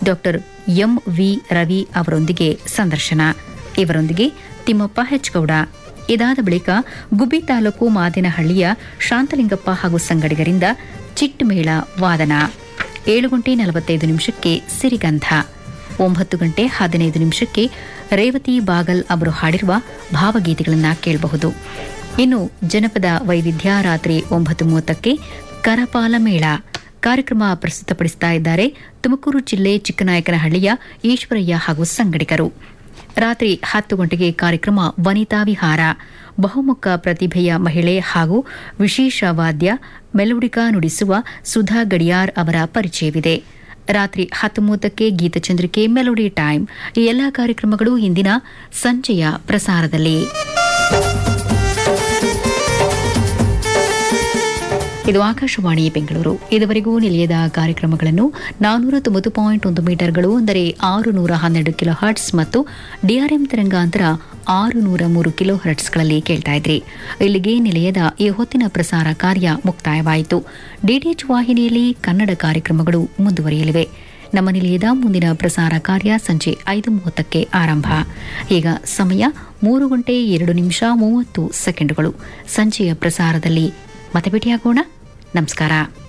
doctor M V Ravi ಅವರೊಂದಿಗೆ ಸಂದರ್ಶನ ಇವರೊಂದಿಗೆ ತಿಮ್ಮಪ್ಪ ಹೆಚ್ಗೌಡ ಇದಾದ ಬಳಿಕ ಗುಬ್ಬಿ ತಾಲೂಕು ಮಾದಿನಹಳ್ಳಿಯ ಶಾಂತಲಿಂಗಪ್ಪ ಹಾಗೂ ಸಂಗಡಿಗರಿಂದ ಚಿಟ್ಮೇಳ ವಾದನ ಏಳು ಗಂಟೆ ನಲವತ್ತೈದು ನಿಮಿಷಕ್ಕೆ ಸಿರಿಗಂಧ ಒಂಬತ್ತು ಗಂಟೆ ಹದಿನೈದು ನಿಮಿಷಕ್ಕೆ ರೇವತಿ ಬಾಗಲ್ ಅವರು ಹಾಡಿರುವ ಭಾವಗೀತೆಗಳನ್ನು ಕೇಳಬಹುದು ಇನ್ನು ಜನಪದ ವೈವಿಧ್ಯ ರಾತ್ರಿ ಒಂಬತ್ತು ಮೂವತ್ತಕ್ಕೆ ಕರಪಾಲ ಮೇಳ ಕಾರ್ಯಕ್ರಮ ಪ್ರಸ್ತುತಪಡಿಸ್ತಾ ಇದ್ದಾರೆ ತುಮಕೂರು ಜಿಲ್ಲೆ ಚಿಕ್ಕನಾಯಕನಹಳ್ಳಿಯ ಈಶ್ವರಯ್ಯ ಹಾಗೂ ಸಂಗಡಿಗರು ರಾತ್ರಿ ಹತ್ತು ಗಂಟೆಗೆ ಕಾರ್ಯಕ್ರಮ ವನಿತಾ ವಿಹಾರ ಬಹುಮುಖ ಪ್ರತಿಭೆಯ ಮಹಿಳೆ ಹಾಗೂ ವಿಶೇಷ ವಾದ್ಯ ಮೆಲೋಡಿಕಾ ನುಡಿಸುವ ಸುಧಾ ಗಡಿಯಾರ್ ಅವರ ಪರಿಚಯವಿದೆ ರಾತ್ರಿ ಹತ್ತು ಮೂವತ್ತಕ್ಕೆ ಗೀತಚಂದ್ರಿಕೆ ಮೆಲೋಡಿ ಟೈಮ್ ಈ ಎಲ್ಲಾ ಕಾರ್ಯಕ್ರಮಗಳು ಇಂದಿನ ಸಂಜೆಯ ಪ್ರಸಾರದಲ್ಲಿ ಇದು ಆಕಾಶವಾಣಿ ಬೆಂಗಳೂರು ಇದುವರೆಗೂ ನಿಲಯದ ಕಾರ್ಯಕ್ರಮಗಳನ್ನು ನಾನೂರ ತೊಂಬತ್ತು ಪಾಯಿಂಟ್ ಒಂದು ಮೀಟರ್ಗಳು ಅಂದರೆ ಆರು ನೂರ ಹನ್ನೆರಡು ಕಿಲೋ ಹರ್ಟ್ಸ್ ಮತ್ತು ಡಿಆರ್ಎಂ ತರಂಗಾಂತರ ಆರು ನೂರ ಮೂರು ಕಿಲೋ ಹರ್ಟ್ಸ್ಗಳಲ್ಲಿ ಕೇಳ್ತಾ ಇದ್ರಿ ಇಲ್ಲಿಗೆ ನಿಲಯದ ಈ ಹೊತ್ತಿನ ಪ್ರಸಾರ ಕಾರ್ಯ ಮುಕ್ತಾಯವಾಯಿತು ಡಿಟಿಎಚ್ ವಾಹಿನಿಯಲ್ಲಿ ಕನ್ನಡ ಕಾರ್ಯಕ್ರಮಗಳು ಮುಂದುವರಿಯಲಿವೆ ನಮ್ಮ ನಿಲಯದ ಮುಂದಿನ ಪ್ರಸಾರ ಕಾರ್ಯ ಸಂಜೆ ಐದು ಮೂವತ್ತಕ್ಕೆ ಆರಂಭ ಈಗ ಸಮಯ ಮೂರು ಗಂಟೆ ಎರಡು ನಿಮಿಷ ಮೂವತ್ತು ಸೆಕೆಂಡುಗಳು ಸಂಜೆಯ ಪ್ರಸಾರದಲ್ಲಿ ಮತ್ತೆ ಭೇಟಿಯಾಗೋಣ ನಮಸ್ಕಾರ